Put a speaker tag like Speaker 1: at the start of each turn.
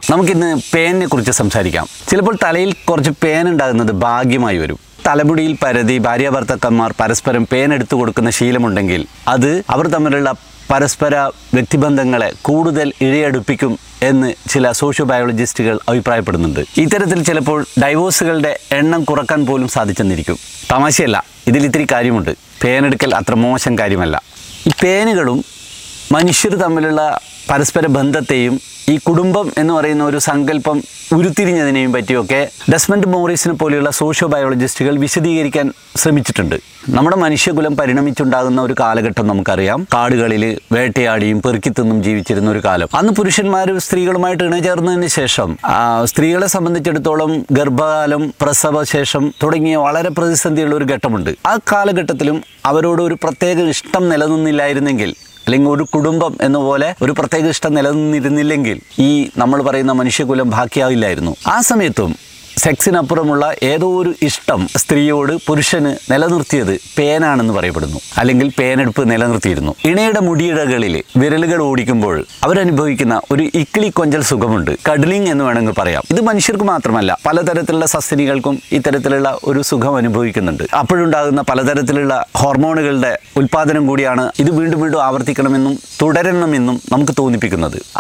Speaker 1: നമുക്കിന്ന് പേനിനെ കുറിച്ച് സംസാരിക്കാം ചിലപ്പോൾ തലയിൽ കുറച്ച് പേൻ ഉണ്ടാകുന്നത് ഭാഗ്യമായി വരും തലമുടിയിൽ പരതി ഭാര്യ ഭർത്താക്കന്മാർ പരസ്പരം പേൻ എടുത്തു കൊടുക്കുന്ന ശീലമുണ്ടെങ്കിൽ അത് അവർ തമ്മിലുള്ള പരസ്പര വ്യക്തിബന്ധങ്ങളെ കൂടുതൽ ഇഴയടുപ്പിക്കും എന്ന് ചില സോഷ്യോ ബയോളജിസ്റ്റുകൾ അഭിപ്രായപ്പെടുന്നുണ്ട് ഇത്തരത്തിൽ ചിലപ്പോൾ ഡൈവോഴ്സുകളുടെ എണ്ണം കുറക്കാൻ പോലും സാധിച്ചെന്നിരിക്കും തമാശയല്ല ഇതിൽ ഇത്തിരി കാര്യമുണ്ട് പേനെടുക്കൽ അത്ര മോശം കാര്യമല്ല ഈ പേനുകളും മനുഷ്യർ തമ്മിലുള്ള പരസ്പര ബന്ധത്തെയും ഈ കുടുംബം എന്ന് പറയുന്ന ഒരു സങ്കല്പം ഉരുത്തിരിഞ്ഞതിനെയും പറ്റിയൊക്കെ ഡെസ്മണ്ട് മോറിസിനെ പോലെയുള്ള സോഷ്യോ ബയോളജിസ്റ്റുകൾ വിശദീകരിക്കാൻ ശ്രമിച്ചിട്ടുണ്ട് നമ്മുടെ മനുഷ്യകുലം പരിണമിച്ചുണ്ടാകുന്ന ഒരു കാലഘട്ടം നമുക്കറിയാം കാടുകളിൽ വേട്ടയാടിയും പെറുക്കിത്തിന്നും ജീവിച്ചിരുന്ന ഒരു കാലം അന്ന് പുരുഷന്മാർ സ്ത്രീകളുമായിട്ട് ഇണചേർന്നതിന് ശേഷം ആ, സ്ത്രീകളെ സംബന്ധിച്ചിടത്തോളം ഗർഭകാലം പ്രസവശേഷം തുടങ്ങിയ വളരെ പ്രതിസന്ധിയുള്ള ഒരു ഘട്ടമുണ്ട് ആ കാലഘട്ടത്തിലും അവരോട് ഒരു പ്രത്യേക ഇഷ്ടം നിലനിന്നില്ലായിരുന്നെങ്കിൽ അല്ലെങ്കിൽ ഒരു കുടുംബം എന്ന പോലെ ഒരു പ്രത്യേക ഇഷ്ടം നിലനിന്നിരുന്നില്ലെങ്കിൽ ഈ നമ്മൾ പറയുന്ന മനുഷ്യകുലം ബാക്കിയാവില്ലായിരുന്നു ആ സമയത്തും സെക്സിനപ്പുറമുള്ള ഏതോ ഒരു ഇഷ്ടം സ്ത്രീയോട് പുരുഷന് നിലനിർത്തിയത് പേനാണെന്ന് പറയപ്പെടുന്നു അല്ലെങ്കിൽ പേനെടുപ്പ് നിലനിർത്തിയിരുന്നു ഇണയുടെ മുടിയിഴകളിൽ വിരലുകൾ ഓടിക്കുമ്പോൾ അവരനുഭവിക്കുന്ന ഒരു ഇക്കിളി കൊഞ്ചൽ സുഖമുണ്ട് കഡ്ലിംഗ് എന്ന് വേണമെങ്കിൽ പറയാം ഇത് മനുഷ്യർക്ക് മാത്രമല്ല പലതരത്തിലുള്ള സസ്തനികൾക്കും ഇത്തരത്തിലുള്ള ഒരു സുഖം അനുഭവിക്കുന്നുണ്ട് അപ്പോഴുണ്ടാകുന്ന പലതരത്തിലുള്ള ഹോർമോണുകളുടെ ഉൽപാദനം കൂടിയാണ് ഇത് വീണ്ടും വീണ്ടും ആവർത്തിക്കണമെന്നും തുടരണമെന്നും നമുക്ക് തോന്നിപ്പിക്കുന്നത്